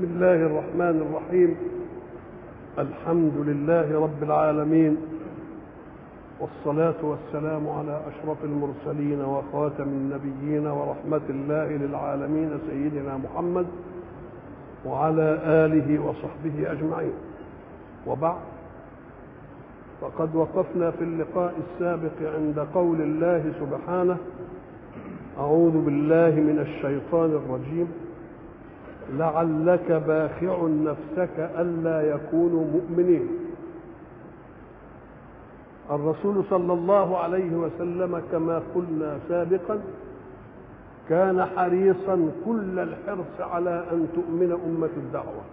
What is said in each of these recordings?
بسم الله الرحمن الرحيم الحمد لله رب العالمين والصلاة والسلام على أشرف المرسلين وخاتم النبيين ورحمة الله للعالمين سيدنا محمد وعلى آله وصحبه أجمعين وبعد فقد وقفنا في اللقاء السابق عند قول الله سبحانه أعوذ بالله من الشيطان الرجيم لعلك باخع نفسك ألا يكونوا مؤمنين الرسول صلى الله عليه وسلم كما قلنا سابقا كان حريصا كل الحرص على أن تؤمن أمة الدعوة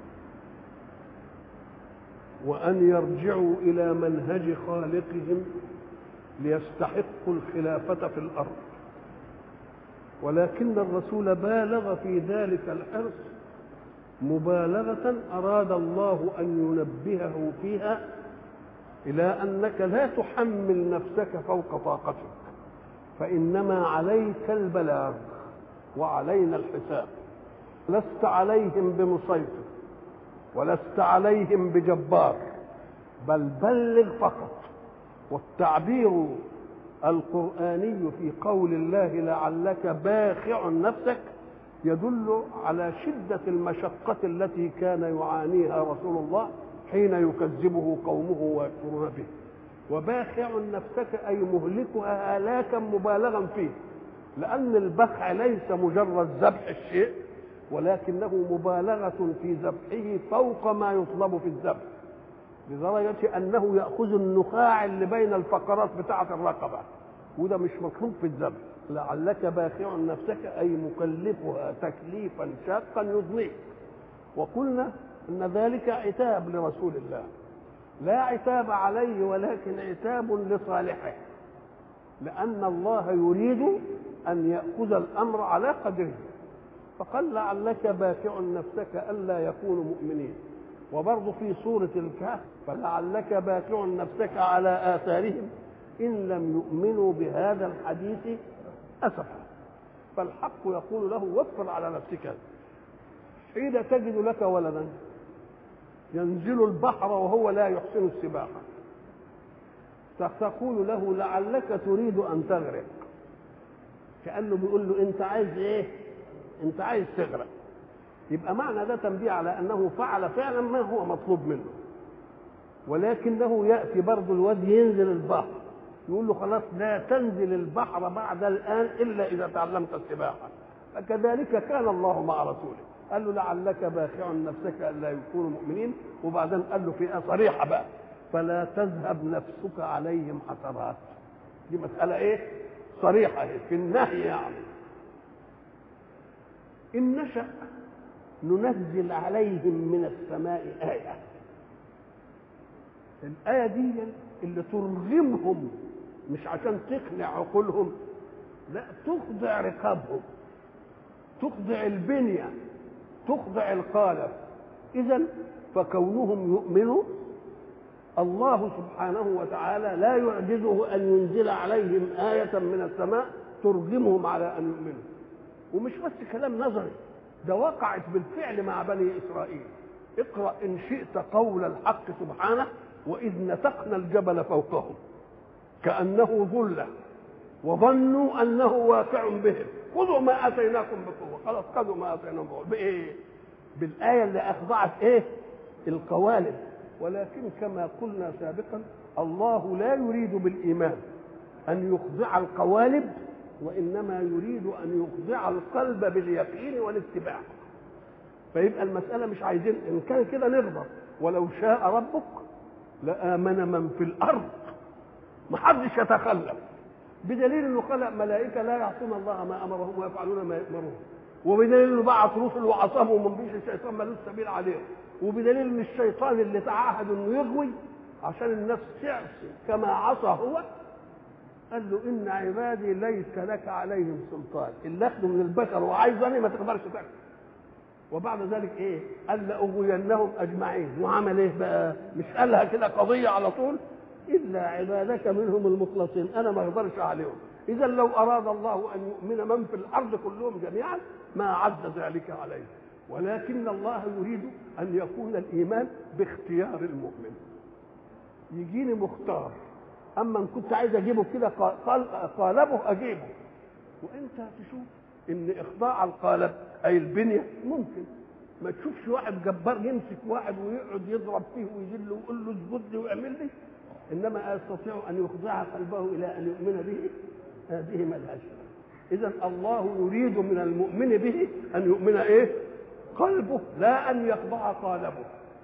وأن يرجعوا إلى منهج خالقهم ليستحقوا الخلافة في الأرض ولكن الرسول بالغ في ذلك الحرص مبالغة أراد الله أن ينبهه فيها إلى أنك لا تحمل نفسك فوق طاقتك فإنما عليك البلاغ وعلينا الحساب لست عليهم بمسيطر ولست عليهم بجبار بل بلغ فقط والتعبير القرآني في قول الله لعلك باخع نفسك يدل على شدة المشقة التي كان يعانيها رسول الله حين يكذبه قومه ويكفرون به وباخع نفسك أي مهلكها هلاكا مبالغا فيه لأن البخع ليس مجرد ذبح الشيء ولكنه مبالغة في ذبحه فوق ما يطلب في الذبح لدرجة أنه يأخذ النخاع اللي بين الفقرات بتاعة الرقبة وده مش مطلوب في الذبح لعلك باخع نفسك أي مكلفها تكليفا شاقا يضنيك وقلنا أن ذلك عتاب لرسول الله لا عتاب عليه ولكن عتاب لصالحه لأن الله يريد أن يأخذ الأمر على قدره فقال لعلك باخع نفسك ألا يكونوا مؤمنين وبرضه في سورة الكهف فلعلك باخع نفسك على آثارهم إن لم يؤمنوا بهذا الحديث أسفا فالحق يقول له وفر على نفسك حين تجد لك ولدا ينزل البحر وهو لا يحسن السباحة تقول له لعلك تريد أن تغرق كأنه بيقول له أنت عايز إيه؟ أنت عايز تغرق يبقى معنى ده تنبيه على أنه فعل فعلا ما هو مطلوب منه ولكنه يأتي برضه الواد ينزل البحر يقول له خلاص لا تنزل البحر بعد الآن إلا إذا تعلمت السباحة فكذلك كان الله مع رسوله قال له لعلك باخع نفسك الا يكونوا مؤمنين وبعدين قال له فئه صريحه بقى فلا تذهب نفسك عليهم حسرات دي مساله ايه صريحه إيه؟ في النهي يعني ان نشا ننزل عليهم من السماء ايه الايه دي اللي ترغمهم مش عشان تقنع عقولهم لا تخضع رقابهم تخضع البنيه تخضع القالب اذا فكونهم يؤمنوا الله سبحانه وتعالى لا يعجزه ان ينزل عليهم ايه من السماء ترغمهم على ان يؤمنوا ومش بس كلام نظري ده وقعت بالفعل مع بني اسرائيل اقرا ان شئت قول الحق سبحانه واذ نتقنا الجبل فوقهم كانه ظله وظنوا انه واقع بهم خذوا ما اتيناكم بقوه خلاص خذوا ما اتيناكم بقوه بايه بالايه اللي اخضعت ايه القوالب ولكن كما قلنا سابقا الله لا يريد بالايمان ان يخضع القوالب وانما يريد ان يخضع القلب باليقين والاتباع فيبقى المساله مش عايزين ان كان كده نرضى ولو شاء ربك لامن من في الارض ما حدش يتخلف بدليل انه خلق ملائكه لا يعصون الله ما امرهم ويفعلون ما يامرون وبدليل انه بعث رسل وعصمهم وما فيش الشيطان ملوش سبيل عليهم وبدليل ان الشيطان اللي تعهد انه يغوي عشان الناس تعصي كما عصى هو قال له ان عبادي ليس لك عليهم سلطان اللي اخذه من البشر وعايزني ما تقدرش تاخده وبعد ذلك ايه قال لاغوينهم اجمعين وعمل ايه بقى مش قالها كده قضيه على طول الا عبادك منهم المخلصين انا ما اقدرش عليهم اذا لو اراد الله ان يؤمن من في الارض كلهم جميعا ما عد ذلك عليه ولكن الله يريد ان يكون الايمان باختيار المؤمن يجيني مختار اما ان كنت عايز اجيبه كده قالبه اجيبه وانت تشوف ان اخضاع القالب اي البنيه ممكن ما تشوفش واحد جبار يمسك واحد ويقعد يضرب فيه ويذله ويقول له اسجد لي واعمل لي انما يستطيع ان يخضع قلبه الى ان يؤمن به هذه ملهاش اذا الله يريد من المؤمن به ان يؤمن ايه قلبه لا ان يخضع قالبه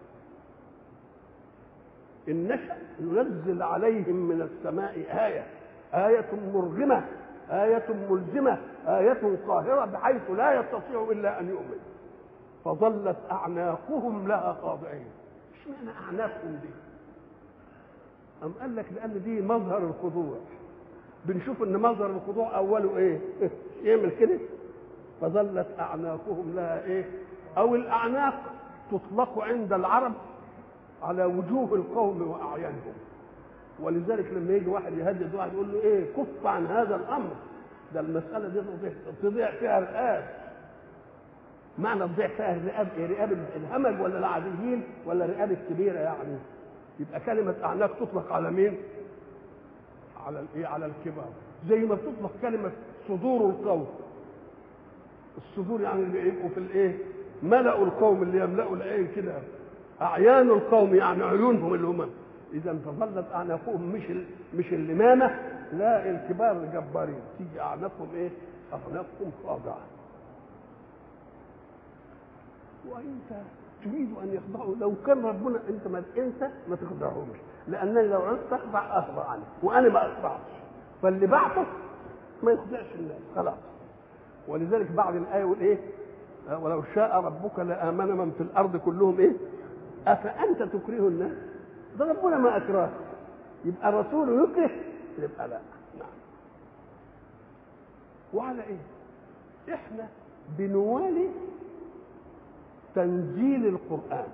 ان نشا ننزل عليهم من السماء ايه ايه مرغمه ايه ملزمه ايه قاهره بحيث لا يستطيع الا ان يؤمن فظلت اعناقهم لها خاضعين اشمعنى اعناقهم دي أم قال لك لأن دي مظهر الخضوع بنشوف إن مظهر الخضوع أوله إيه؟ يعمل كده فظلت أعناقهم لها إيه؟ أو الأعناق تطلق عند العرب على وجوه القوم وأعيانهم ولذلك لما يجي واحد يهدد واحد يقول له إيه كف عن هذا الأمر ده المسألة دي تضيع فيها الرقاب معنى تضيع فيها الرقاب إيه؟ رقاب الهمج ولا العاديين ولا الرقاب الكبيرة يعني يبقى كلمة أعناق تطلق على مين؟ على الإيه؟ على الكبار زي ما بتطلق كلمة صدور القوم الصدور يعني اللي يبقوا في الإيه؟ ملأوا القوم اللي يملأوا العين كده أعيان القوم يعني عيونهم اللي هم إذا فظلت أعناقهم مش ال... مش اللمامة لا الكبار الجبارين تيجي أعناقهم إيه؟ أعناقهم خاضعة وأنت تريد ان يخضعوا لو كان ربنا انت ما انت ما تخضعهمش لانني لو عرفت اخضع اخضع عنه وانا ما اخضعش فاللي بعته ما يخضعش الناس خلاص ولذلك بعد الايه يقول ايه ولو شاء ربك لامن من في الارض كلهم ايه افانت تكره الناس ده ربنا ما اكره يبقى الرسول يكره يبقى لا نعم وعلى ايه احنا بنوالي تنزيل القرآن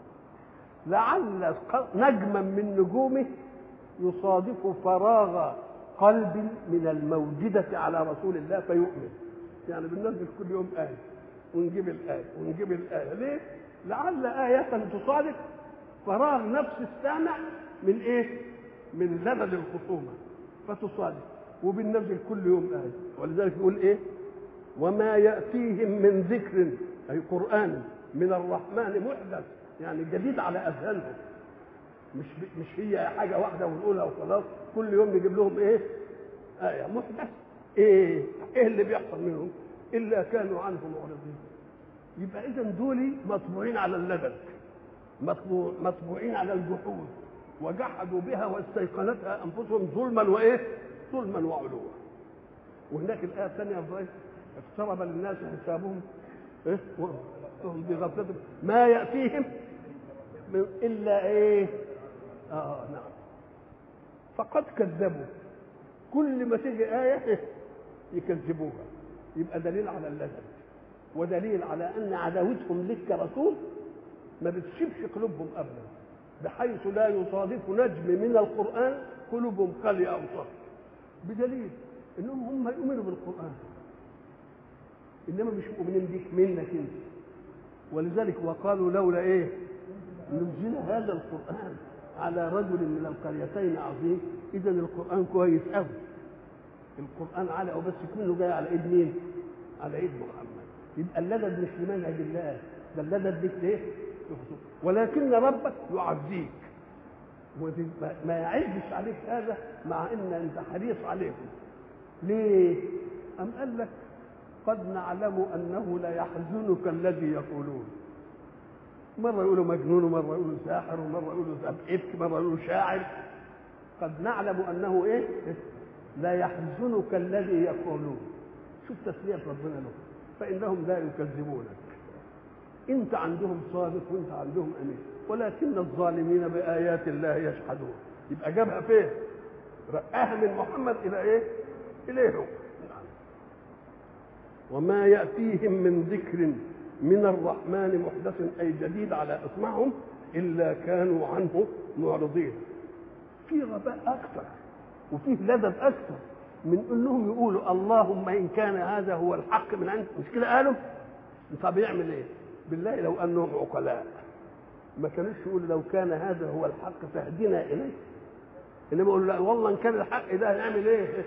لعل نجما من نجومه يصادف فراغ قلب من الموجدة على رسول الله فيؤمن يعني بننزل كل يوم آية ونجيب الآية ونجيب الآية ليه؟ لعل آية تصادف فراغ نفس السامع من إيه؟ من لبد الخصومة فتصادف وبننزل كل يوم آية ولذلك يقول إيه؟ وما يأتيهم من ذكر أي قرآن من الرحمن محدث يعني جديد على اذهانهم مش مش هي حاجه واحده ونقولها وخلاص كل يوم نجيب لهم ايه؟ آية محدث ايه؟ ايه اللي بيحصل منهم؟ الا كانوا عنه معرضين يبقى اذا دول مطبوعين على اللبن مطبوع مطبوعين على الجحود وجحدوا بها واستيقنتها انفسهم ظلما وايه؟ ظلما وعلوا وهناك الايه الثانيه اقترب للناس حسابهم ايه؟ هم بغفلة ما يأتيهم من إلا إيه؟ آه نعم فقد كذبوا كل ما تيجي آية يكذبوها يبقى دليل على اللذذ ودليل على أن عداوتهم لك كرسول ما بتسيبش قلوبهم أبدا بحيث لا يصادف نجم من القرآن قلوبهم خالية أو صف بدليل انهم هم يؤمنوا بالقران انما مش مؤمنين بيك منك انت ولذلك وقالوا لولا ايه نزل هذا القران على رجل من القريتين عظيم اذا القران كويس قوي القران على بس كله جاي على ايد مين على ايد محمد يبقى اللدد مش لمنهج الله ده اللدد ليك ليه ولكن ربك يعزيك ما يعزش عليك هذا مع ان انت حريص عليهم ليه ام قال لك قد نعلم انه لا يحزنك الذي يقولون مره يقولوا مجنون ومره يقولوا ساحر ومره يقولوا افك مره يقولوا شاعر قد نعلم انه ايه لا يحزنك الذي يقولون شوف تسليه ربنا له فانهم لا يكذبونك انت عندهم صادق وانت عندهم امين ولكن الظالمين بايات الله يجحدون يبقى جابها فين رقاها من محمد الى ايه اليهم وما يأتيهم من ذكر من الرحمن محدث أي جديد على إسمعهم إلا كانوا عنه معرضين في غباء أكثر وفيه لذذ أكثر من أنهم يقولوا اللهم إن كان هذا هو الحق من عندك مش كده قالوا طب يعمل إيه بالله لو انهم عقلاء ما كانوش يقولوا لو كان هذا هو الحق فاهدنا اليه انما يقولوا لا والله ان كان الحق ده هنعمل ايه؟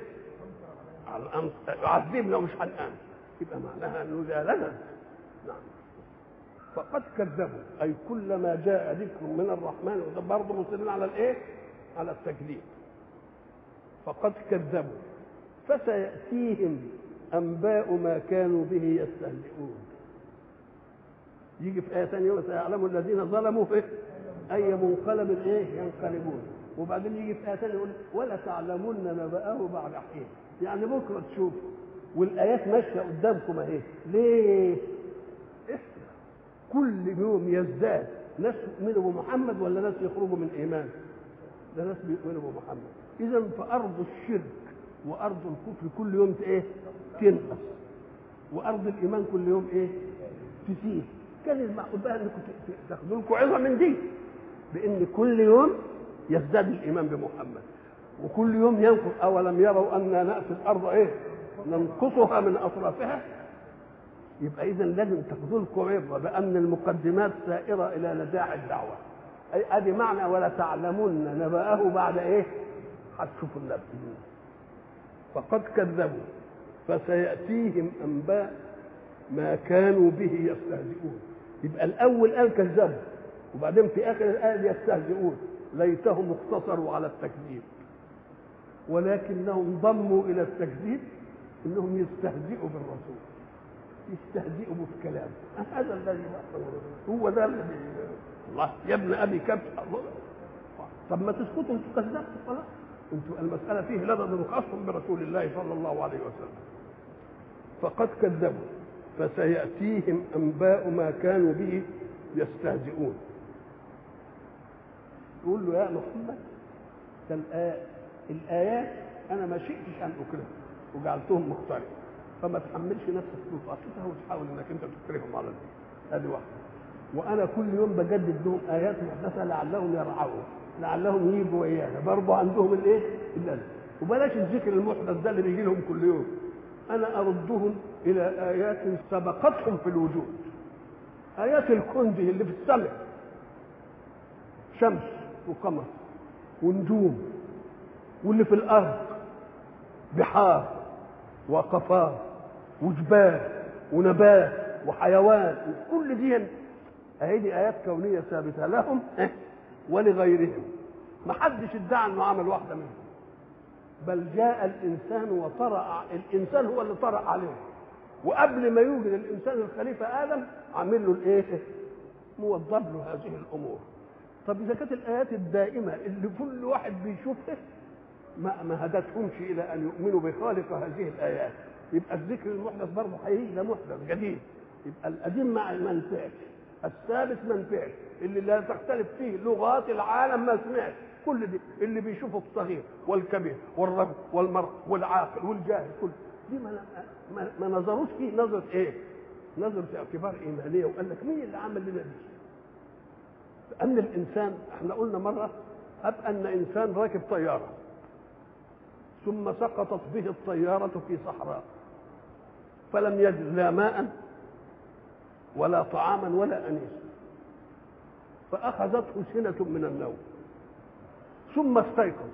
عذبنا ومش هنآمن يبقى معناها انه ده لنا نعم فقد كذبوا اي كلما جاء ذكر من الرحمن وده برضه مصرين على الايه؟ على التكذيب فقد كذبوا فسيأتيهم أنباء ما كانوا به يستهزئون يجي في آية ثانية يقول سيعلم الذين ظلموا إيه؟ أي منقلب إيه ينقلبون وبعدين يجي في آية ثانية يقول ولا تعلمن نبأه بعد حين يعني بكرة تشوف والآيات ماشية قدامكم أهي ليه؟ اسمع كل يوم يزداد ناس يؤمنوا بمحمد ولا ناس يخرجوا من إيمان؟ ده ناس بيؤمنوا بمحمد إذا فأرض الشرك وأرض الكفر كل يوم إيه؟ تنقص وأرض الإيمان كل يوم إيه؟ تزيد كان المعقول بقى انكم تاخذوا لكم عظه من دي بان كل يوم يزداد الايمان بمحمد وكل يوم ينقص اولم يروا انا ناتي الارض ايه ننقصها من اطرافها يبقى اذا لازم تاخذوا لكم عظه بان المقدمات سائره الى نزاع الدعوه اي ادي معنى ولا تعلمون نبأه بعد ايه هتشوفوا النبي فقد كذبوا فسياتيهم انباء ما كانوا به يستهزئون يبقى الاول قال كذبوا وبعدين في اخر الايه يستهزئون ليتهم اقتصروا على التكذيب ولكنهم ضموا الى التكذيب انهم يستهزئوا بالرسول يستهزئوا بالكلام هذا الذي هو ده الذي الله يا ابن ابي كبش الله طب ما تسكتوا انتوا كذبتوا خلاص انتوا المساله فيه لدى خاص برسول الله صلى الله عليه وسلم فقد كذبوا فسيأتيهم أنباء ما كانوا به يستهزئون يقول له يا محمد ده الآيات أنا ما شئتش أن أكرههم وجعلتهم مختلف فما تحملش نفسك بطاقتها وتحاول انك انت تكرههم على الدين هذه واحده وانا كل يوم بجدد لهم ايات محدثه لعلهم يرعون لعلهم يجوا ويانا برضه عندهم الايه؟ اللازم وبلاش الذكر المحدث ده اللي بيجي لهم كل يوم انا اردهم الى ايات سبقتهم في الوجود ايات الكون دي اللي في السماء شمس وقمر ونجوم واللي في الارض بحار وقفار وجبال ونبات وحيوان وكل دي اهي دي ايات كونيه ثابته لهم ولغيرهم ما حدش ادعى انه عمل واحده منهم بل جاء الانسان وطرأ الانسان هو اللي طرأ عليه وقبل ما يوجد الانسان الخليفه ادم عامل له الايه؟ موظف له هذه الامور. طب اذا كانت الايات الدائمه اللي كل واحد بيشوفها ما ما هدتهمش الى ان يؤمنوا بخالق هذه الايات يبقى الذكر المحدث برضه هيجي ده محدث جديد يبقى القديم ما ما نفعش الثابت ما نفعش اللي لا تختلف فيه لغات العالم ما سمعش كل دي اللي بيشوفه الصغير والكبير والرجل والمرء والعاقل والجاهل كل دي ما, ما, ما نظروش فيه نظرة ايه؟ نظرة اعتبار إيمانية وقال لك مين اللي عمل لنا دي؟ أن الإنسان احنا قلنا مرة أب أن إنسان راكب طيارة ثم سقطت به الطيارة في صحراء فلم يجد لا ماء ولا طعاما ولا أنيس فأخذته سنة من النوم ثم استيقظ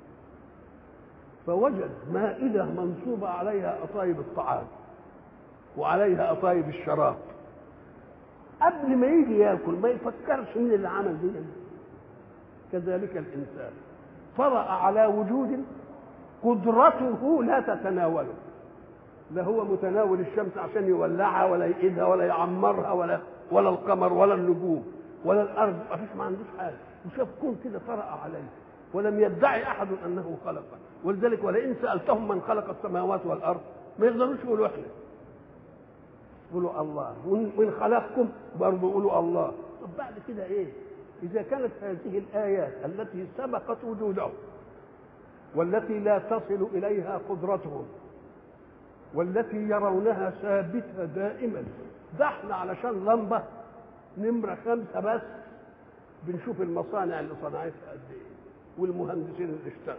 فوجد مائدة منصوبة عليها أطايب الطعام وعليها أطايب الشراب قبل ما يجي ياكل ما يفكرش مين اللي عمل دي كذلك الإنسان طرأ على وجود قدرته لا تتناوله لا هو متناول الشمس عشان يولعها ولا يقيدها ولا يعمرها ولا ولا القمر ولا النجوم ولا الارض ما فيش ما عندوش حاجه وشاف كون كده طرأ عليه ولم يدعي احد انه خلقه ولذلك ولئن سالتهم من خلق السماوات والارض ما يقدروش يقولوا احنا يقولوا الله ومن خلقكم برضه يقولوا الله طب بعد كده ايه اذا كانت هذه الايات التي سبقت وجودهم والتي لا تصل اليها قدرتهم والتي يرونها ثابته دائما ده احنا علشان لمبه نمره خمسه بس بنشوف المصانع اللي صنعتها قد ايه والمهندسين اللي اشتغلوا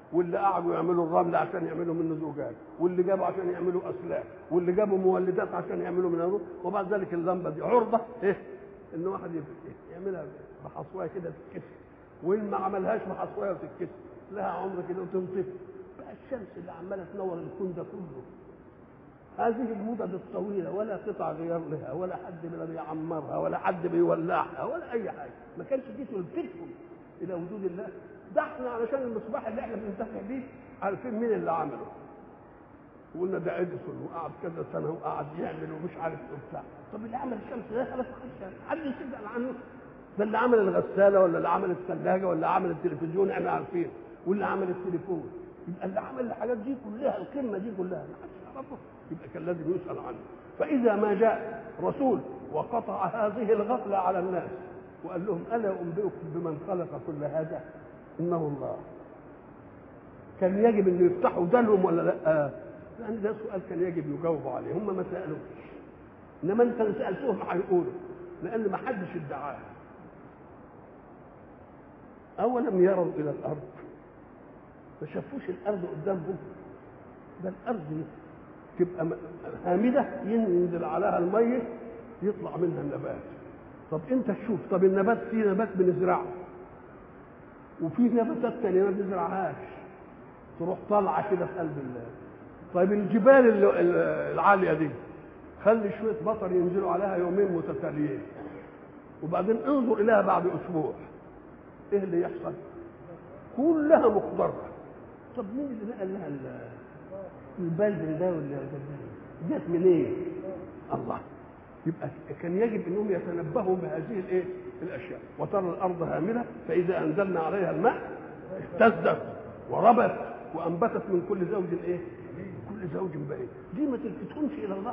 واللي قعدوا يعملوا الرمل عشان يعملوا منه زجاج واللي جابوا عشان يعملوا اسلاك واللي جابوا مولدات عشان يعملوا منها نور وبعد ذلك اللمبه دي عرضه ايه ان واحد يعملها بحصوايه كده تتكسر وان ما عملهاش بحصوايه وتتكسر لها عمر كده وتنطفي بقى الشمس اللي عماله تنور الكون ده كله هذه المدد الطويله ولا قطع غيار لها ولا حد لا بيعمرها ولا حد بيولعها ولا اي حاجه ما كانش دي تلفتهم الى وجود الله ده احنا علشان المصباح اللي احنا بننتفع بيه عارفين مين اللي عمله وقلنا ده اديسون وقعد كذا سنه وقعد يعمل ومش عارف ايه وبتاع طب اللي عمل الشمس ده خلاص حد يسال عنه ده اللي عمل الغساله ولا اللي عمل الثلاجه ولا عمل التلفزيون احنا عارفين واللي عمل التليفون يبقى اللي عمل الحاجات دي كلها القمه دي كلها ما حدش يعرفه يبقى كان لازم يسال عنه فاذا ما جاء رسول وقطع هذه الغفله على الناس وقال لهم الا انبئكم بمن خلق كل هذا انه الله كان يجب ان يفتحوا دلهم ولا لا لان ده سؤال كان يجب يجاوبوا عليه هم ما سالوش انما انت اللي سالتهم هيقولوا لان ما حدش ادعاه اولم يروا الى الارض ما شافوش الارض قدامهم ده الارض تبقى هامده ينزل عليها الميه يطلع منها النبات طب انت تشوف طب النبات في نبات بنزرعه وفي نباتات تانية ما بنزرعهاش تروح طالعه كده في قلب الله طيب الجبال العاليه دي خلي شويه مطر ينزلوا عليها يومين متتاليين وبعدين انظر اليها بعد اسبوع ايه اللي يحصل كلها مخضره طب مين اللي نقل لها البلد ده ولا جت منين إيه؟ الله يبقى كان يجب انهم يتنبهوا بهذه الايه الاشياء وترى الارض هامده فاذا انزلنا عليها الماء اهتزت وربت وانبتت من كل زوج ايه كل زوج بعيد دي ما تلفتهمش الى الله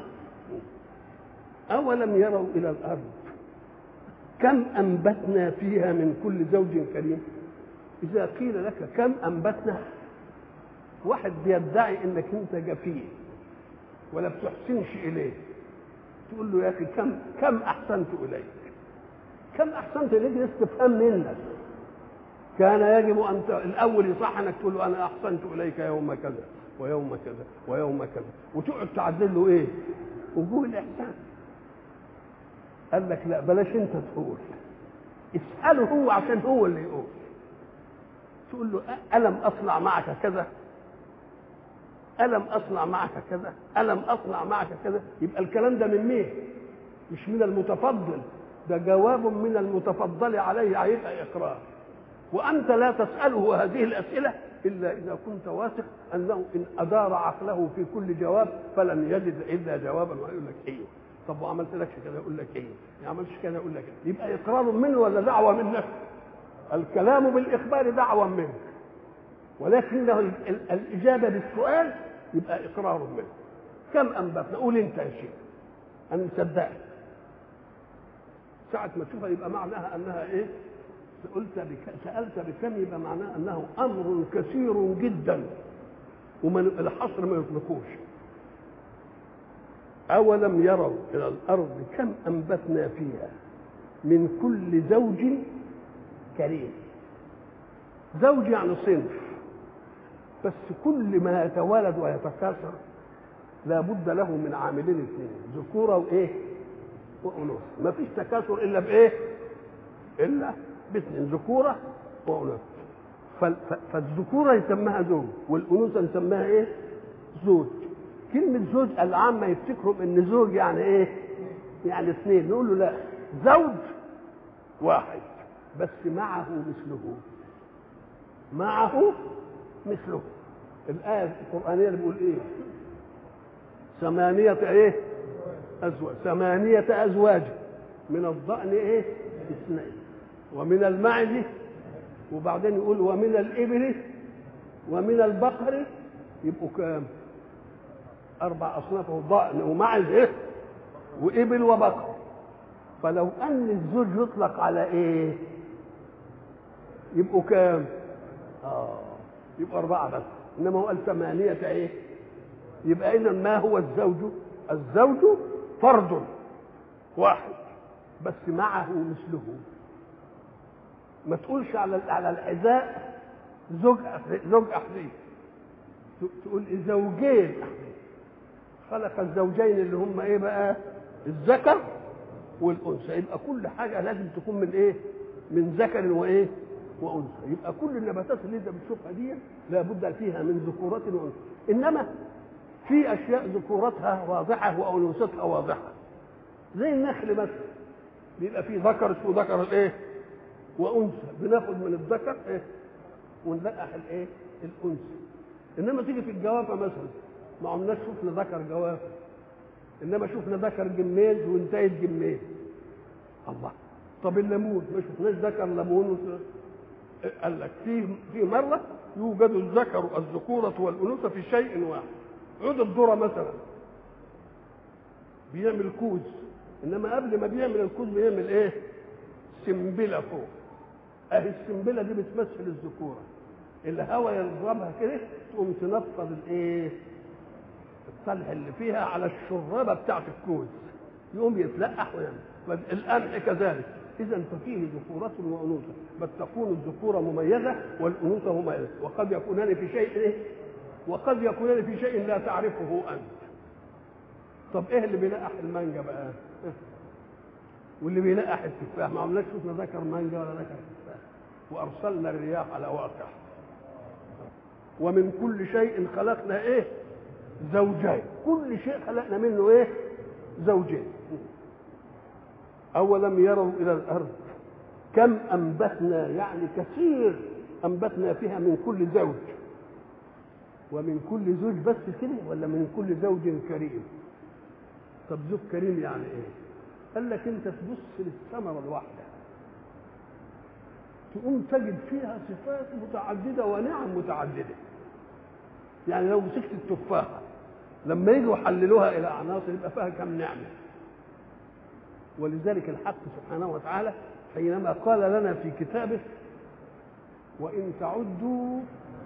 اولم يروا الى الارض كم انبتنا فيها من كل زوج كريم اذا قيل لك كم انبتنا واحد بيدعي انك انت جفيه ولا بتحسنش اليه تقول له يا اخي كم كم احسنت اليك كم احسنت اليك ده استفهام منك كان يجب ان ت... الاول يصح انك تقول له انا احسنت اليك يوم كذا ويوم كذا ويوم كذا وتقعد تعدل له ايه وجوه الاحسان قال لك لا بلاش انت تقول اساله هو عشان هو اللي يقول تقول له الم اصنع معك كذا ألم أصنع معك كذا ألم أصنع معك كذا يبقى الكلام ده من مين مش من المتفضل ده جواب من المتفضل عليه هيبقى إقرار وأنت لا تسأله هذه الأسئلة إلا إذا كنت واثق أنه إن أدار عقله في كل جواب فلن يجد إلا جوابا ويقول لك أيوه طب وعملت لك كذا يقول لك ايوه ما عملتش كذا يقول لك يبقى اقرار منه ولا دعوه منك الكلام بالاخبار دعوه منك ولكنه الإجابة بالسؤال يبقى إقرار منه كم أنبتنا قول أنت يا شيخ أنا مصدقك ساعة ما تشوفها يبقى معناها أنها إيه؟ قلت بك... سألت بكم يبقى معناها أنه أمر كثير جدا ومن الحصر ما يطلقوش أولم يروا إلى الأرض كم أنبتنا فيها من كل زوج كريم زوج يعني صنف بس كل ما يتولد ويتكاثر لابد له من عاملين اثنين ذكوره وايه وانوثه ما فيش تكاثر الا بايه الا باثنين ذكوره وانوثه فالذكوره يسمىها زوج والانوثه نسميها ايه زوج كلمه زوج العامه يفتكروا ان زوج يعني ايه يعني اثنين نقول له لا زوج واحد بس معه مثله معه مثله الآية القرآنية اللي بيقول إيه؟ ثمانية إيه؟ أزواج ثمانية أزواج من الضأن إيه؟ اثنين ومن المعز وبعدين يقول ومن الإبل ومن البقر يبقوا كام؟ أربع أصناف ضأن ومعز إيه؟ وإبل وبقر فلو أن الزوج يطلق على إيه؟ يبقوا كام؟ آه يبقى أربعة بس إنما هو قال ثمانية إيه؟ يبقى إذا ما هو الزوج؟ الزوج فرد واحد بس معه مثله ما تقولش على على الحذاء زوج أحدي زوج أحدي تقول زوجين أحدي خلق الزوجين اللي هم إيه بقى الذكر والأنثى يبقى كل حاجة لازم تكون من إيه من ذكر وإيه وأنثى يبقى كل النباتات اللي أنت بتشوفها دي لابد فيها من ذكورة وأنثى إنما في أشياء ذكورتها واضحة وأنوثتها واضحة زي النخل مثلا بيبقى فيه ذكر اسمه ذكر الايه؟ وانثى بناخد من الذكر ايه؟ ونلقح الايه؟ الانثى انما تيجي في الجوافه مثلا ما عملناش شفنا ذكر جوافه انما شفنا ذكر جميز وانتهت جميز الله طب الليمون ما شفناش ذكر ليمون قال لك في في مره يوجد الذكر الذكوره والانوثه في شيء واحد عود الذره مثلا بيعمل كوز انما قبل ما بيعمل الكوز بيعمل ايه سنبله فوق اهي السنبله دي بتمثل الذكوره الهواء يضربها كده تقوم تنفض الايه الصلح اللي فيها على الشرابه بتاعت الكوز يقوم يتلقح ويعمل القمح كذلك اذا ففيه ذكورة وانوثة بل تكون الذكورة مميزة والانوثة مميزة وقد يكونان في شيء ايه وقد يكونان في شيء لا تعرفه انت طب ايه اللي بيلقح المانجا بقى واللي بيلقح التفاح ما عملناش شفنا ذكر مانجا ولا ذكر تفاح وارسلنا الرياح على واقع ومن كل شيء خلقنا ايه زوجين كل شيء خلقنا منه ايه زوجين اولم يروا الى الارض كم انبتنا يعني كثير انبتنا فيها من كل زوج ومن كل زوج بس كده ولا من كل زوج كريم طب زوج كريم يعني ايه قال لك انت تبص للثمره الواحده تقوم تجد فيها صفات متعدده ونعم متعدده يعني لو مسكت التفاحه لما يجوا يحللوها الى عناصر يبقى فيها كم نعمه ولذلك الحق سبحانه وتعالى حينما قال لنا في كتابه وان تعدوا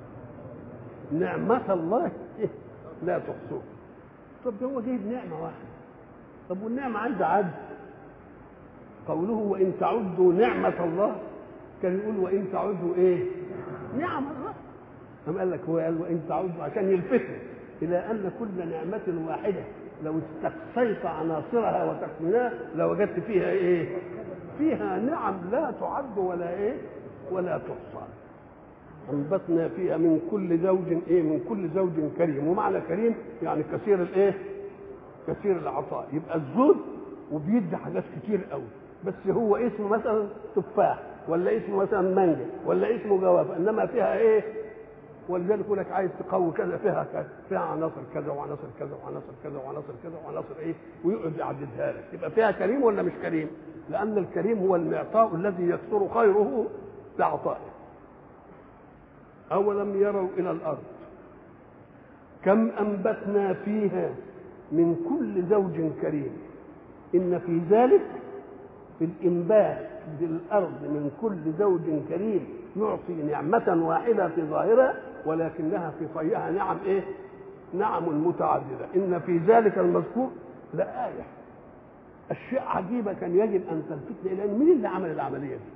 نعمة الله لا تحصوها طب ده هو جايب نعمة واحدة طب والنعمة عايزة عد قوله وإن تعدوا نعمة الله كان يقول وإن تعدوا إيه؟ نعم الله أم قال لك هو قال وإن تعدوا عشان يلفتوا إلى أن كل نعمة واحدة لو استقصيت عناصرها وتكوينها لوجدت فيها إيه؟ فيها نعم لا تعد ولا إيه؟ ولا تحصى انبتنا فيها من كل زوج ايه من كل زوج كريم ومعنى كريم يعني كثير الايه كثير العطاء يبقى الزوج وبيدي حاجات كتير قوي بس هو اسمه مثلا تفاح ولا اسمه مثلا مانجا ولا اسمه جوافه انما فيها ايه ولذلك يقول لك عايز تقوي كذا فيها كذا فيها عناصر كذا وعناصر كذا وعناصر كذا وعناصر كذا وعناصر ايه ويقعد يعددها لك يبقى فيها كريم ولا مش كريم؟ لان الكريم هو المعطاء الذي يكثر خيره بعطائه أولم يروا إلى الأرض كم أنبتنا فيها من كل زوج كريم إن في ذلك في الإنبات في الأرض من كل زوج كريم يعطي نعمة واحدة في ظاهرها ولكنها في طيها نعم إيه؟ نعم متعددة إن في ذلك المذكور لآية أشياء عجيبة كان يجب أن تلفتنا إلى مين اللي عمل العملية دي؟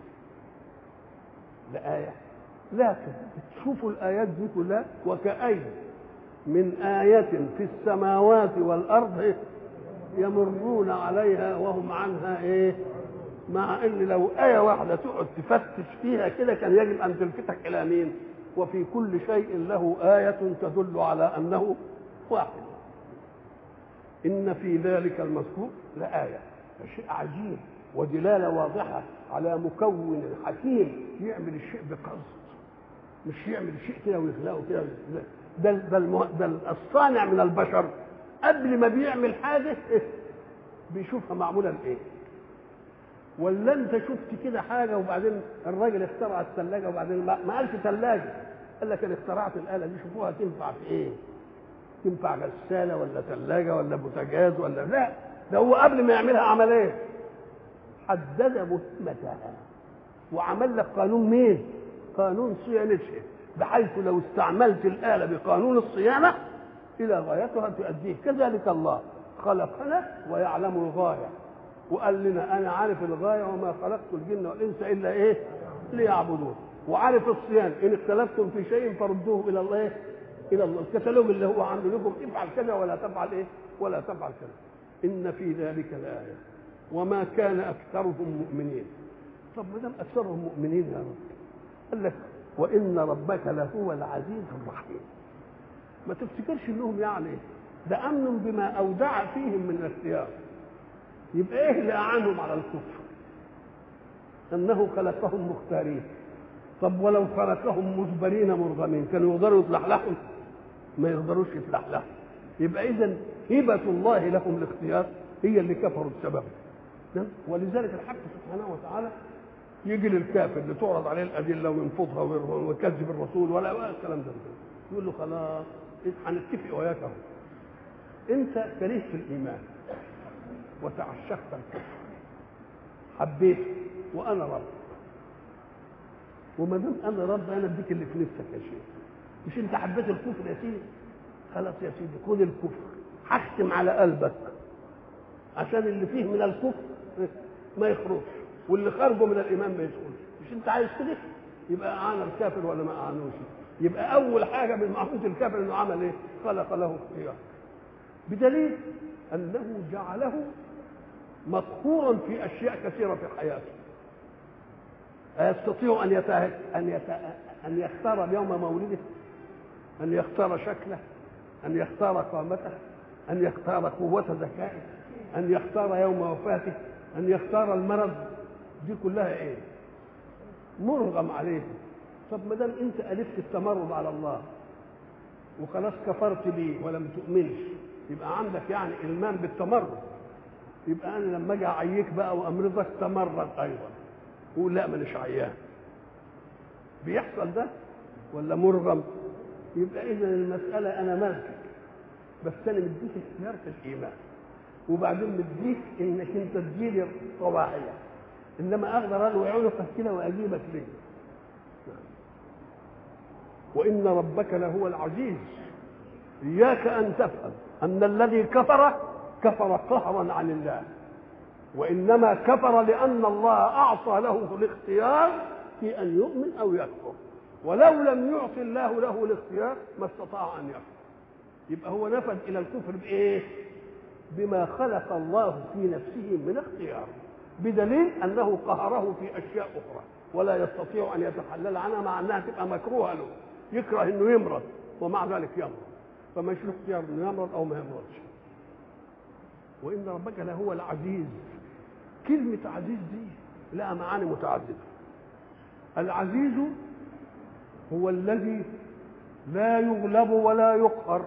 لآية لكن تشوفوا الآيات دي كلها وكأي من آية في السماوات والأرض يمرون عليها وهم عنها إيه مع ان لو آية واحدة تقعد تفتش فيها كده كان يجب أن تلفتك إلى مين وفي كل شيء له آية تدل على أنه واحد إن في ذلك المذكور لآية شيء عجيب ودلالة واضحة على مكون حكيم يعمل الشيء بقصد مش يعمل شيء كده ويخلقه كده ده ده ده الصانع من البشر قبل ما بيعمل حاجه بيشوفها معموله بايه ولا انت شفت كده حاجه وبعدين الراجل اخترع الثلاجه وبعدين ما قالش ثلاجه قال لك انا اخترعت الاله دي شوفوها تنفع في ايه تنفع غساله ولا ثلاجه ولا بوتاجاز ولا لا ده هو قبل ما يعملها عمل ايه حدد مهمتها وعمل لك قانون مين قانون صيانتها بحيث لو استعملت الآلة بقانون الصيانة إلى غايتها تؤديه كذلك الله خلقنا ويعلم الغاية وقال لنا أنا عارف الغاية وما خلقت الجن والإنس إلا إيه ليعبدون وعارف الصيام ان اختلفتم في شيء فردوه الى الله الى الله الكتالوج اللي هو عامل لكم افعل كذا ولا تفعل ايه ولا تفعل كذا ان في ذلك الايه وما كان اكثرهم مؤمنين طب ما دام اكثرهم مؤمنين يا رب قال لك وان ربك لهو العزيز الرحيم ما تفتكرش انهم يعني ده امن بما اودع فيهم من الاختيار يبقى ايه اللي اعانهم على الكفر انه خلقهم مختارين طب ولو خلقهم مجبرين مرغمين كانوا يقدروا يتلحلحوا ما يقدروش يتلحلحوا يبقى اذا هبه الله لهم الاختيار هي اللي كفروا بسببه ولذلك الحق سبحانه وتعالى يجي للكافر اللي تعرض عليه الادله وينفضها ويكذب الرسول ولا الكلام ده يقول له خلاص هنتفق وياك اهو انت كرهت الايمان وتعشقت الكفر حبيته وانا رب وما دام انا رب انا اديك اللي في نفسك يا شيخ مش انت حبيت الكفر يا سيدي خلاص يا سيدي خد الكفر هختم على قلبك عشان اللي فيه من الكفر ما يخرجش واللي خارجه من الايمان ما يدخلش مش انت عايز كده يبقى اعان الكافر ولا ما اعانوش يبقى اول حاجه من معهود الكافر انه عمل ايه خلق له اختيار بدليل انه جعله مقهورا في اشياء كثيره في حياته أيستطيع أن يتا... أن يتا... أن يختار يوم مولده أن يختار شكله أن يختار قامته أن يختار قوة ذكائه أن يختار يوم وفاته أن يختار المرض دي كلها إيه؟ مرغم عليه طب ما دام أنت ألفت التمرد على الله وخلاص كفرت بيه ولم تؤمنش يبقى عندك يعني إلمان بالتمرد يبقى أنا لما أجي أعيك بقى وأمرضك تمرد أيضا قول لا مانيش عيان بيحصل ده ولا مرغم يبقى اذا المساله انا مالكك بس انا مديك اختيار في الايمان وبعدين مديك انك انت تجيلي طواعيه انما اقدر الوي عنقك كده واجيبك ليه وان ربك لهو العزيز اياك ان تفهم ان الذي كفر كفر قهرا عن الله وانما كفر لان الله اعطى له الاختيار في ان يؤمن او يكفر ولو لم يعط الله له الاختيار ما استطاع ان يكفر يبقى هو نفذ الى الكفر بايه بما خلق الله في نفسه من اختيار بدليل انه قهره في اشياء اخرى ولا يستطيع ان يتحلل عنها مع انها تبقى مكروهه له يكره انه يمرض ومع ذلك يمرض فمش له اختيار انه يمرض او ما يمرضش وان ربك لهو العزيز كلمة عزيز دي لها معاني متعددة العزيز هو الذي لا يغلب ولا يقهر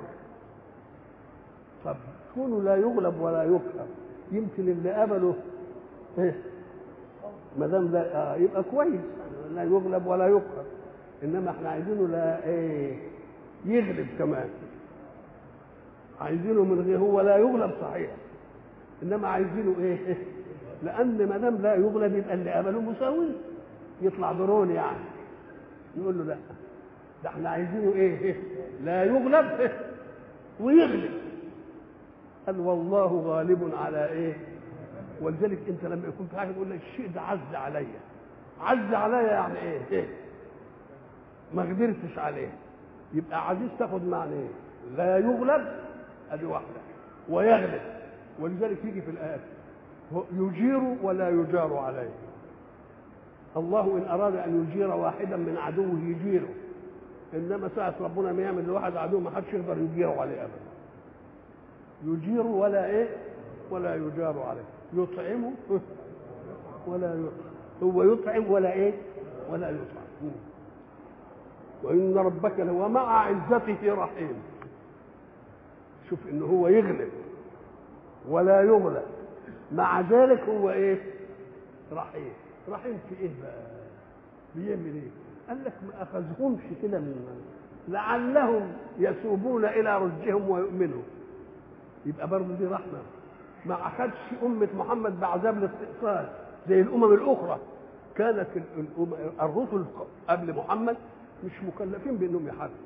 طب كونه لا يغلب ولا يقهر يمكن اللي قبله ايه ما دام لا آه يبقى كويس لا يغلب ولا يقهر انما احنا عايزينه لا ايه يغلب كمان عايزينه من غير هو لا يغلب صحيح انما عايزينه ايه لان ما دام لا يغلب يبقى اللي قبله مساوي يطلع درون يعني نقول له لا ده احنا عايزينه ايه لا يغلب ويغلب قال والله غالب على ايه ولذلك انت لما يكون في حاجه تقول لك الشيء ده عز عليا عز عليا يعني ايه, إيه؟ ما قدرتش عليه يبقى عزيز تاخد معنى ايه لا يغلب ادي واحده ويغلب ولذلك يجي في الايات يجير ولا يجار عليه الله ان اراد ان يجير واحدا من عدوه يجيره انما ساعه ربنا ما يعمل لواحد عدو ما حدش يقدر يجيره عليه ابدا يجير ولا ايه ولا يجار عليه يطعمه ولا يطعم هو يطعم ولا ايه ولا يطعم وان ربك لهو مع عزته رحيم شوف ان هو يغلب ولا يغلب مع ذلك هو ايه رحيم رحيم في ايه بقى بيعمل ايه قال لك ما اخذهمش كده من لعلهم يسوبون الى رشدهم ويؤمنوا يبقى برضه دي رحمه ما اخذش امه محمد بعذاب الاستئصال زي الامم الاخرى كانت الرسل قبل محمد مش مكلفين بانهم يحاربوا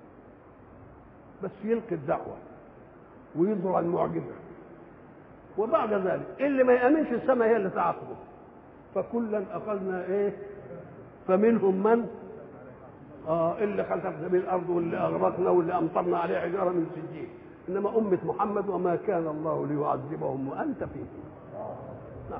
بس يلقي الدعوه ويظهر المعجزه وبعد ذلك اللي ما يامنش السماء هي اللي تعاقبه فكلا اخذنا ايه فمنهم من اه اللي خسفنا به الارض واللي اغرقنا واللي امطرنا عليه حجاره من سجين انما امه محمد وما كان الله ليعذبهم وانت فيهم نعم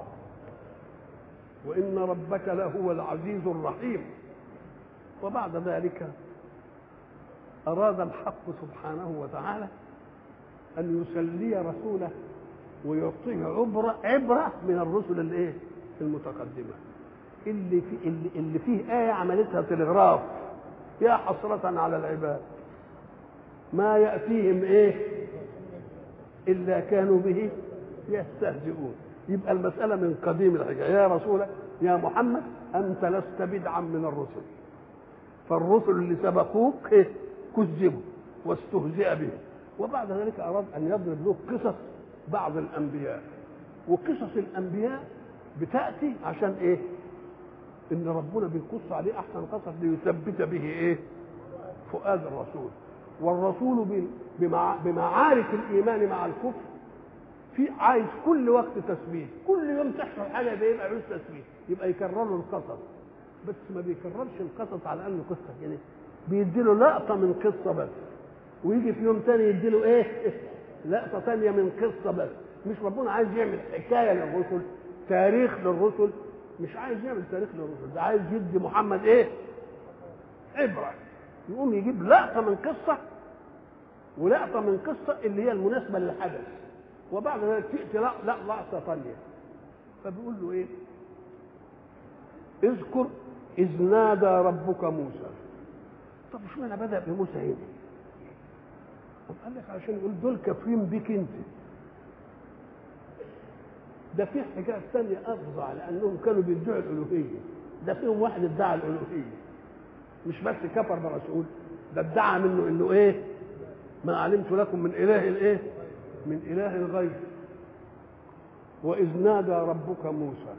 وان ربك لهو العزيز الرحيم وبعد ذلك اراد الحق سبحانه وتعالى ان يسلي رسوله ويعطيه عبره عبره من الرسل الايه المتقدمه اللي في اللي, اللي فيه ايه عملتها تلغراف يا حسرة على العباد ما يأتيهم ايه إلا كانوا به يستهزئون يبقى المسألة من قديم الحكاية يا رسول يا محمد أنت لست بدعا من الرسل فالرسل اللي سبقوك إيه؟ كذبوا واستهزئ بهم وبعد ذلك أراد أن يضرب له قصص بعض الأنبياء وقصص الأنبياء بتأتي عشان إيه؟ ان ربنا بيقص عليه احسن قصص ليثبت به ايه فؤاد الرسول والرسول بمع... بمعارك الايمان مع الكفر في عايز كل وقت تثبيت كل يوم تحصل حاجه ده يبقى عايز تثبيت يبقى يكرر له القصص بس ما بيكررش القصص على انه قصه كده بيديله لقطه من قصه بس ويجي في يوم تاني يديله ايه لقطه تانيه من قصه بس مش ربنا عايز يعمل حكايه للرسل تاريخ للرسل مش عايز يعمل تاريخ للرسل ده عايز يدي محمد ايه عبره يقوم يجيب لقطه من قصه ولقطه من قصه اللي هي المناسبه للحدث وبعد ذلك تاتي لا لا لقطه ثانيه فبيقول له ايه اذكر اذ نادى ربك موسى طب مش معنى بدا بموسى هنا طب قال لك عشان يقول دول كافرين بيك انت ده في حكايه ثانيه افظع لانهم كانوا بيدعوا الالوهيه ده فيهم واحد ادعى الالوهيه مش بس كفر برسول ده ادعى منه انه ايه ما علمت لكم من اله الايه من اله غير واذ نادى ربك موسى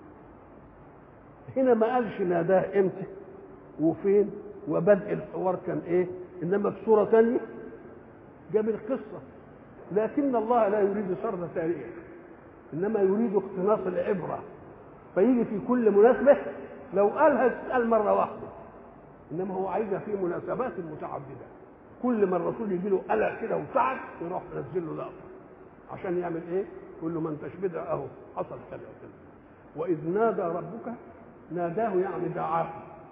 هنا ما قالش ناداه امتى وفين وبدء الحوار كان ايه انما في صوره ثانيه جاب القصه لكن الله لا يريد سرد تاريخ انما يريد اقتناص العبره فيجي في كل مناسبه لو قالها تسال مره واحده انما هو عايزها في مناسبات متعدده كل ما الرسول يجي له قلق كده وسعد يروح ينزل له لقطه عشان يعمل ايه؟ يقول له ما انتش بدع اهو حصل كذا وكذا واذ نادى ربك ناداه يعني دعاه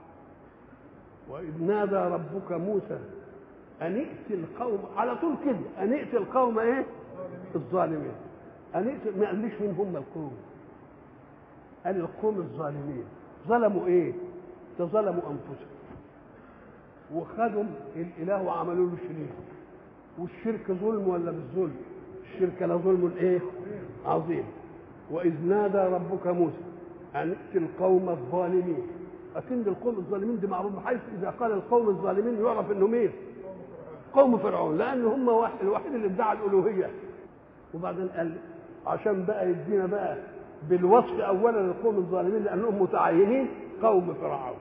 واذ نادى ربك موسى ان ائت القوم على طول كده ان ائت القوم ايه؟ الظالمين أن ائت ما قاليش مين هم القوم قال القوم الظالمين ظلموا ايه؟ ده ظلموا انفسهم وخدوا الاله وعملوا له شريك والشرك ظلم ولا مش ظلم؟ الشرك لظلم ايه؟ عظيم واذ نادى ربك موسى ان ائت القوم الظالمين اكن القوم الظالمين دي معروف بحيث اذا قال القوم الظالمين يعرف انه مين؟ قوم فرعون لان هم واحد الوحيد اللي ادعى الالوهيه وبعدين قال عشان بقى يدينا بقى بالوصف اولا للقوم الظالمين لانهم متعينين قوم فرعون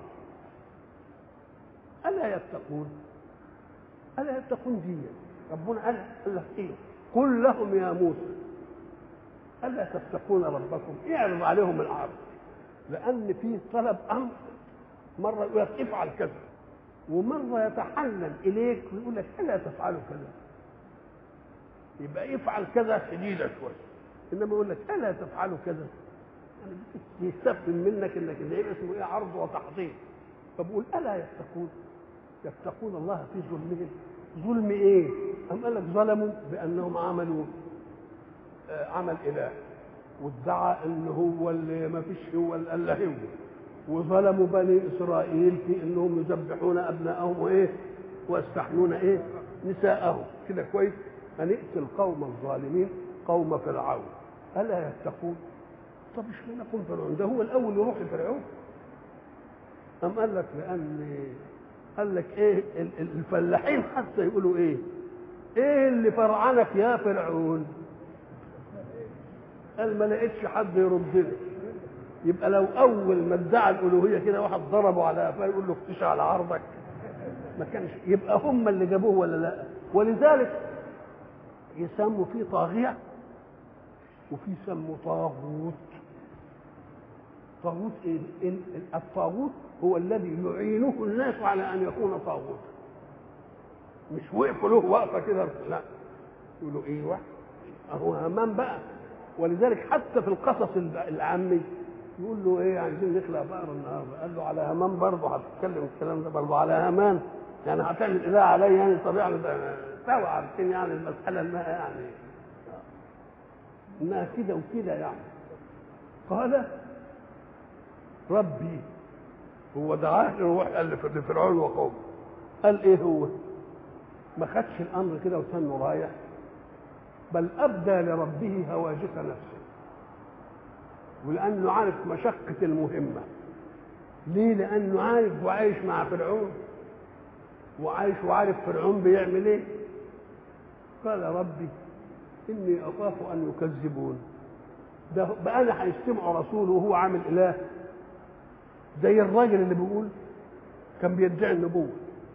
الا يتقون الا يتقون دي ربنا قال قال لك ايه قل لهم يا موسى الا تتقون ربكم اعرض عليهم العرض لان في طلب امر مره يقول لك افعل كذا ومره يتحنن اليك ويقول لك الا تفعلوا كذا يبقى افعل كذا شديده شويه انما يقول لك الا تفعلوا كذا يعني يستفهم منك انك ده يبقى اسمه ايه عرض وتحضير فبقول الا يتقون يتقون الله في ظلمهم ظلم ايه؟ أم قال لك ظلموا بانهم عملوا آه عمل اله وادعى ان هو اللي ما فيش هو الا هو وظلموا بني اسرائيل في انهم يذبحون ابنائهم وايه؟ ويستحيون ايه؟ نساءهم كده كويس؟ ان ائت القوم الظالمين قوم فرعون الا يتقون طب مش معنى قوم فرعون ده هو الاول يروح لفرعون ام قال لك لان قال لك ايه الفلاحين حتى يقولوا ايه ايه اللي فرعنك يا فرعون قال ما لقيتش حد يردنا يبقى لو اول ما ادعى الالوهيه كده واحد ضربه على قفاه يقول له اختشى على عرضك ما كانش يبقى هم اللي جابوه ولا لا ولذلك يسموا فيه طاغيه وفي يسموا طاغوت طاغوت ايه الطاغوت هو الذي يعينه الناس على ان يكون طاغوتا مش وقفوا له وقفه كده لا يقولوا ايوه اهو همان بقى ولذلك حتى في القصص العامي يقول له ايه عايزين نخلق بقر النهارده قال له على همان برضه هتتكلم الكلام ده برضه على همان يعني هتعمل اله عليا يعني طبيعي سوا عارفين يعني المساله انها يعني انها كده وكده يعني قال ربي هو دعاه يروح قال لفرعون وقومه قال ايه هو ما خدش الامر كده وتنه رايح بل ابدى لربه هواجس نفسه ولانه عارف مشقه المهمه ليه لانه عارف وعايش مع فرعون وعايش وعارف فرعون بيعمل ايه قال ربي اني اخاف ان يكذبون ده بقى انا هيستمعوا رسول وهو عامل اله زي الراجل اللي بيقول كان بيدعي النبوه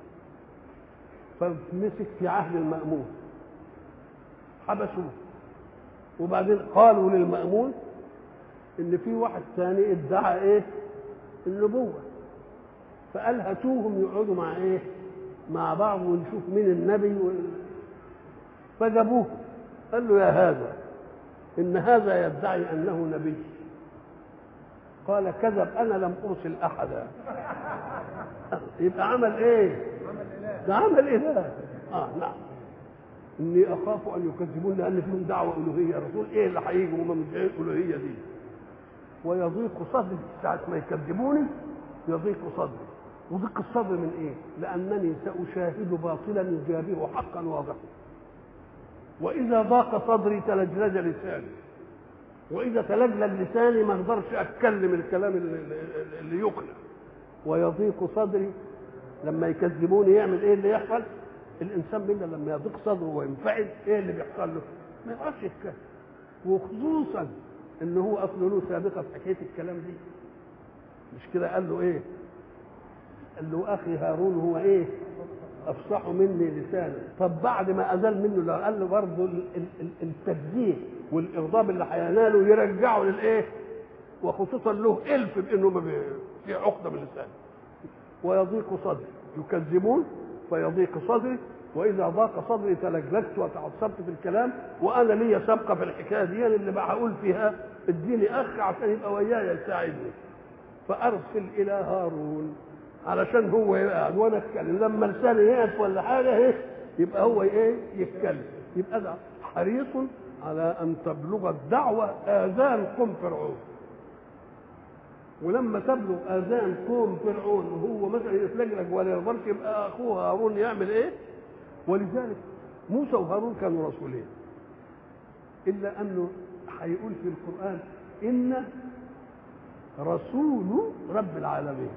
فمسك في عهد المأمون حبسوه وبعدين قالوا للمأمون ان في واحد ثاني ادعى ايه النبوة فقال هاتوهم يقعدوا مع ايه مع بعض ونشوف مين النبي و... فجابوه قال له يا هذا ان هذا يدعي انه نبي قال كذب انا لم ارسل احدا يبقى عمل ايه ده عمل اله اه نعم اني اخاف ان يكذبون لان فيهم دعوه الوهيه رسول ايه اللي هيجوا وهم مدعين الالوهيه دي ويضيق صدري ساعه ما يكذبوني يضيق صدري وضيق الصدر من ايه لانني ساشاهد باطلا يجابه حقا واضحا واذا ضاق صدري تلجلج لساني واذا تلجلج لساني ما اقدرش اتكلم الكلام اللي, اللي يقنع ويضيق صدري لما يكذبوني يعمل ايه اللي يحصل الانسان منا لما يضيق صدره وينفعل ايه اللي بيحصل له ما يعرفش يتكلم وخصوصا ان هو اصله له سابقه في حكايه الكلام دي مش كده قال له ايه قال له اخي هارون هو ايه افصح مني لسانا طب بعد ما ازال منه لو قال له برضه التكذيب والاغضاب اللي هيناله يرجعه للايه وخصوصا له الف بانه ما في عقده من لسانه ويضيق صدري يكذبون فيضيق صدري واذا ضاق صدري تلجلجت وتعصبت في الكلام وانا لي سابقه في الحكايه دي اللي بقى هقول فيها اديني اخ عشان يبقى وياي يساعدني فارسل الى هارون علشان هو يقعد وانا اتكلم لما لساني يقف ولا حاجه ايه يبقى هو ايه يتكلم يبقى ده حريص على ان تبلغ الدعوه اذان قوم فرعون ولما تبلغ اذان قوم فرعون وهو مثلا يتلجلج ولا يقدرش يبقى اخوه هارون يعمل ايه؟ ولذلك موسى وهارون كانوا رسولين الا انه هيقول في القران ان رسول رب العالمين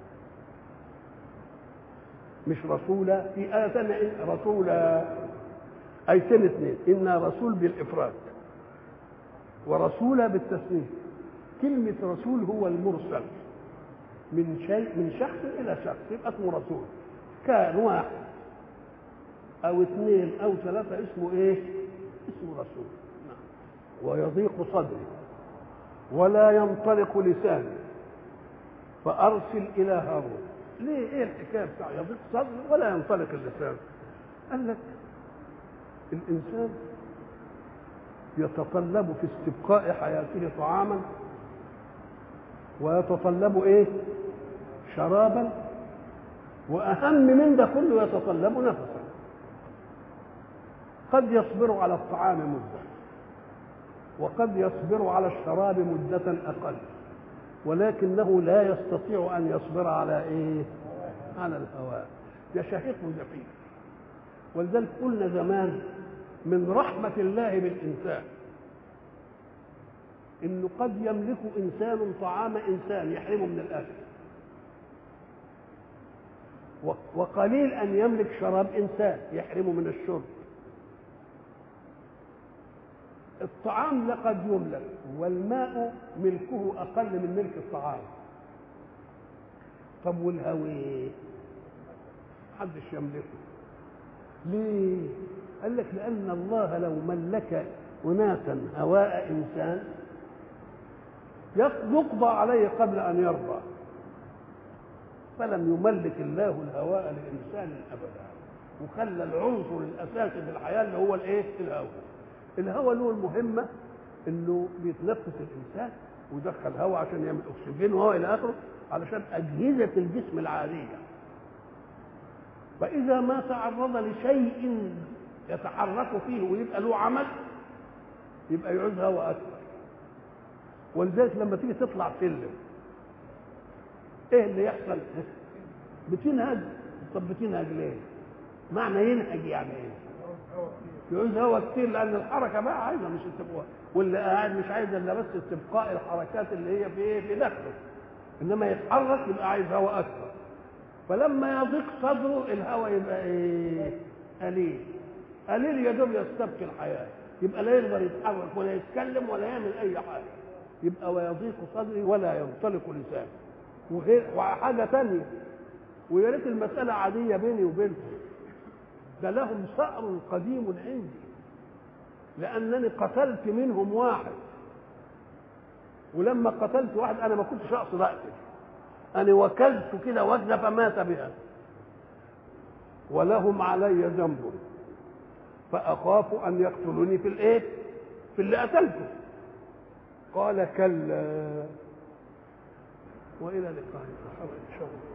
مش رسولا في آية ثانية رسولا آيتين اثنين إن رسول بالإفراد ورسولا بالتسنيم كلمة رسول هو المرسل من شيء من شخص إلى شخص يبقى اسمه رسول كان واحد أو اثنين أو ثلاثة اسمه إيه؟ اسمه رسول نعم. ويضيق صدري ولا ينطلق لساني فأرسل إلى هارون ليه إيه الحكاية بتاع يضيق صدري ولا ينطلق اللسان؟ قال لك الإنسان يتطلب في استبقاء حياته طعاما ويتطلب ايه شرابا واهم من ده كله يتطلب نفسا قد يصبر على الطعام مده وقد يصبر على الشراب مده اقل ولكنه لا يستطيع ان يصبر على ايه على الهواء ده شهيق وزفير ولذلك قلنا زمان من رحمه الله بالانسان انه قد يملك انسان طعام انسان يحرمه من الاكل وقليل ان يملك شراب انسان يحرمه من الشرب الطعام لقد يملك والماء ملكه اقل من ملك الطعام طب والهوي محدش يملكه ليه قال لك لان الله لو ملك اناسا هواء انسان يقضى عليه قبل ان يرضى فلم يملك الله الهواء لانسان ابدا وخلى العنصر الاساسي في الحياه اللي هو الايه؟ الهواء. الهواء له المهمه انه بيتنفس الانسان ويدخل هواء عشان يعمل اكسجين وهو الى اخره علشان اجهزه الجسم العاديه. فاذا ما تعرض لشيء يتحرك فيه ويبقى له عمل يبقى يعوز هواء اكثر. ولذلك لما تيجي تطلع سلم ايه اللي يحصل؟ بتنهج طب بتنهج ليه؟ معنى ينهج يعني ايه؟ يعوز هواء كتير لان الحركه بقى عايزه مش استبقاء واللي قاعد مش عايز الا بس استبقاء الحركات اللي هي في ايه؟ في داخله انما يتحرك يبقى عايز هواء اكثر فلما يضيق صدره الهواء يبقى ايه؟ قليل قليل يا دوب يستبقي الحياه يبقى لا يقدر يتحرك ولا يتكلم ولا يعمل اي حاجه يبقى ويضيق صدري ولا ينطلق لساني وغير وحاجه ثانيه ويا ريت المساله عاديه بيني وبينهم ده لهم ثأر قديم عندي لأنني قتلت منهم واحد ولما قتلت واحد أنا ما كنتش أقصد أقتل أنا وكلت كده وجنة فمات بها ولهم علي ذنب فأخاف أن يقتلوني في الإيه؟ في اللي قتلته قال كلا وإلى لقاء آخر إن شاء الله